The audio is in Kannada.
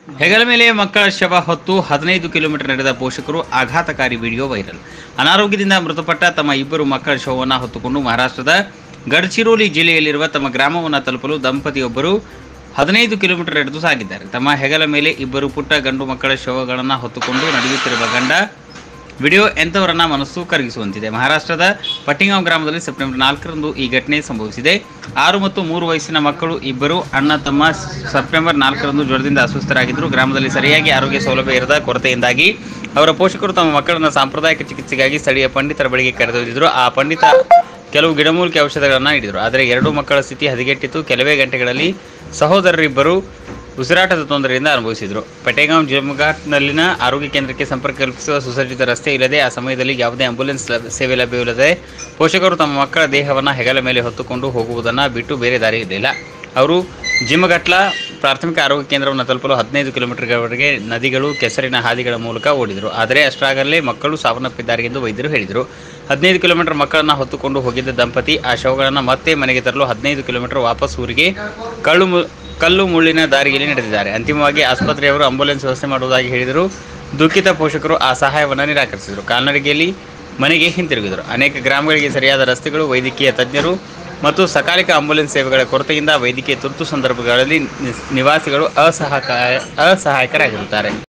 ಹೆಗಲ ಮೇಲೆ ಮಕ್ಕಳ ಶವ ಹೊತ್ತು ಹದಿನೈದು ಕಿಲೋಮೀಟರ್ ನಡೆದ ಪೋಷಕರು ಆಘಾತಕಾರಿ ವಿಡಿಯೋ ವೈರಲ್ ಅನಾರೋಗ್ಯದಿಂದ ಮೃತಪಟ್ಟ ತಮ್ಮ ಇಬ್ಬರು ಮಕ್ಕಳ ಶವವನ್ನು ಹೊತ್ತುಕೊಂಡು ಮಹಾರಾಷ್ಟ್ರದ ಗಡ್ಚಿರೋಲಿ ಜಿಲ್ಲೆಯಲ್ಲಿರುವ ತಮ್ಮ ಗ್ರಾಮವನ್ನು ತಲುಪಲು ದಂಪತಿಯೊಬ್ಬರು ಹದಿನೈದು ಕಿಲೋಮೀಟರ್ ನಡೆದು ಸಾಗಿದ್ದಾರೆ ತಮ್ಮ ಹೆಗಲ ಮೇಲೆ ಇಬ್ಬರು ಪುಟ್ಟ ಗಂಡು ಮಕ್ಕಳ ಶವಗಳನ್ನು ಹೊತ್ತುಕೊಂಡು ನಡೆಯುತ್ತಿರುವ ಗಂಡ ವಿಡಿಯೋ ಎಂಥವರನ್ನ ಮನಸ್ಸು ಕರಗಿಸುವಂತಿದೆ ಮಹಾರಾಷ್ಟ್ರದ ಪಟ್ಟಿಗಾಂವ್ ಗ್ರಾಮದಲ್ಲಿ ಸೆಪ್ಟೆಂಬರ್ ನಾಲ್ಕರಂದು ಈ ಘಟನೆ ಸಂಭವಿಸಿದೆ ಆರು ಮತ್ತು ಮೂರು ವಯಸ್ಸಿನ ಮಕ್ಕಳು ಇಬ್ಬರು ಅಣ್ಣ ತಮ್ಮ ಸೆಪ್ಟೆಂಬರ್ ನಾಲ್ಕರಂದು ಜ್ವರದಿಂದ ಅಸ್ವಸ್ಥರಾಗಿದ್ದರು ಗ್ರಾಮದಲ್ಲಿ ಸರಿಯಾಗಿ ಆರೋಗ್ಯ ಸೌಲಭ್ಯ ಇರದ ಕೊರತೆಯಿಂದಾಗಿ ಅವರ ಪೋಷಕರು ತಮ್ಮ ಮಕ್ಕಳನ್ನು ಸಾಂಪ್ರದಾಯಿಕ ಚಿಕಿತ್ಸೆಗಾಗಿ ಸ್ಥಳೀಯ ಪಂಡಿತರ ಬಳಿಗೆ ಕರೆದೊಯ್ದಿದ್ರು ಆ ಪಂಡಿತ ಕೆಲವು ಗಿಡಮೂಲಿಕೆ ಔಷಧಗಳನ್ನು ನೀಡಿದರು ಆದರೆ ಎರಡೂ ಮಕ್ಕಳ ಸ್ಥಿತಿ ಹದಗೆಟ್ಟಿತ್ತು ಕೆಲವೇ ಗಂಟೆಗಳಲ್ಲಿ ಸಹೋದರರಿಬ್ಬರು ಉಸಿರಾಟದ ತೊಂದರೆಯಿಂದ ಅನುಭವಿಸಿದರು ಪಟೇಗಾಂವ್ ಜಮ್ಘಾಟ್ನಲ್ಲಿನ ಆರೋಗ್ಯ ಕೇಂದ್ರಕ್ಕೆ ಸಂಪರ್ಕ ಕಲ್ಪಿಸುವ ಸುಸಜ್ಜಿತ ರಸ್ತೆ ಇಲ್ಲದೆ ಆ ಸಮಯದಲ್ಲಿ ಯಾವುದೇ ಆಂಬ್ಯುಲೆನ್ಸ್ ಲಭ್ಯ- ಸೇವೆ ಲಭ್ಯವಿಲ್ಲದೆ ಪೋಷಕರು ತಮ್ಮ ಮಕ್ಕಳ ದೇಹವನ್ನು ಹೆಗಲ ಮೇಲೆ ಹೊತ್ತುಕೊಂಡು ಹೋಗುವುದನ್ನು ಬಿಟ್ಟು ಬೇರೆ ದಾರಿ ಇರಲಿಲ್ಲ ಅವರು ಜಿಮಗಟ್ಲ ಪ್ರಾಥಮಿಕ ಆರೋಗ್ಯ ಕೇಂದ್ರವನ್ನು ತಲುಪಲು ಹದಿನೈದು ಕಿಲೋಮೀಟರ್ವರೆಗೆ ನದಿಗಳು ಕೆಸರಿನ ಹಾದಿಗಳ ಮೂಲಕ ಓಡಿದರು ಆದರೆ ಅಷ್ಟರಾಗಲೇ ಮಕ್ಕಳು ಸಾವನ್ನಪ್ಪಿದ್ದಾರೆ ಎಂದು ವೈದ್ಯರು ಹೇಳಿದರು ಹದಿನೈದು ಕಿಲೋಮೀಟರ್ ಮಕ್ಕಳನ್ನು ಹೊತ್ತುಕೊಂಡು ಹೋಗಿದ್ದ ದಂಪತಿ ಆ ಶವಗಳನ್ನು ಮತ್ತೆ ಮನೆಗೆ ತರಲು ಹದಿನೈದು ಕಿಲೋಮೀಟರ್ ವಾಪಸ್ ಊರಿಗೆ ಕಳ್ಳು ಮು- ಕಲ್ಲು ಮುಳ್ಳಿನ ದಾರಿಯಲ್ಲಿ ನಡೆದಿದ್ದಾರೆ ಅಂತಿಮವಾಗಿ ಆಸ್ಪತ್ರೆಯವರು ಆಂಬ್ಯುಲೆನ್ಸ್ ವ್ಯವಸ್ಥೆ ಮಾಡುವುದಾಗಿ ಹೇಳಿದರು ದುಃಖಿತ ಪೋಷಕರು ಆ ಸಹಾಯವನ್ನು ನಿರಾಕರಿಸಿದರು ಕಾಲ್ನಡಿಗೆಯಲ್ಲಿ ಮನೆಗೆ ಹಿಂತಿರುಗಿದರು ಅನೇಕ ಗ್ರಾಮಗಳಿಗೆ ಸರಿಯಾದ ರಸ್ತೆಗಳು ವೈದ್ಯಕೀಯ ತಜ್ಞರು ಮತ್ತು ಸಕಾಲಿಕ ಆಂಬ್ಯುಲೆನ್ಸ್ ಸೇವೆಗಳ ಕೊರತೆಯಿಂದ ವೈದ್ಯಕೀಯ ತುರ್ತು ಸಂದರ್ಭಗಳಲ್ಲಿ ನಿ- ನಿವಾಸಿಗಳು ಅಸಹಕಾಯ ಅಸಹಾಯಕರಾಗಿರುತ್ತಾರೆ